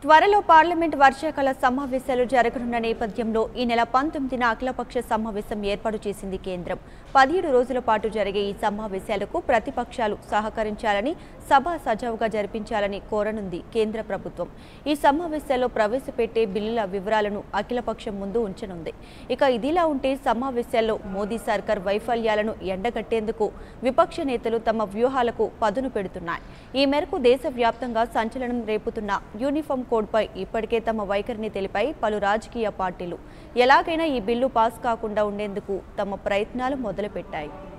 త్వరలో పార్లమెంట్ వర్షాకాల సమావేశాలు జరగనున్న నేపథ్యంలో ఈ నెల పంతొమ్మిదిన అఖిలపక్ష సమావేశం ఏర్పాటు చేసింది కేంద్రం పదిహేడు రోజుల పాటు జరిగే ఈ సమావేశాలకు ప్రతిపక్షాలు సహకరించాలని సభ సజావుగా జరిపించాలని కోరనుంది కేంద్ర ప్రభుత్వం ఈ సమావేశాల్లో ప్రవేశపెట్టే బిల్లుల వివరాలను అఖిలపక్షం ముందు ఉంచనుంది ఇక ఇదిలా ఉంటే సమావేశాల్లో మోదీ సర్కార్ వైఫల్యాలను ఎండగట్టేందుకు విపక్ష నేతలు తమ వ్యూహాలకు పదును పెడుతున్నాయి ఈ మేరకు దేశవ్యాప్తంగా సంచలనం రేపుతున్న యూనిఫామ్ కోడ్పై ఇప్పటికే తమ వైఖరిని తెలిపాయి పలు రాజకీయ పార్టీలు ఎలాగైనా ఈ బిల్లు పాస్ కాకుండా ఉండేందుకు తమ ప్రయత్నాలు మొదలుపెట్టాయి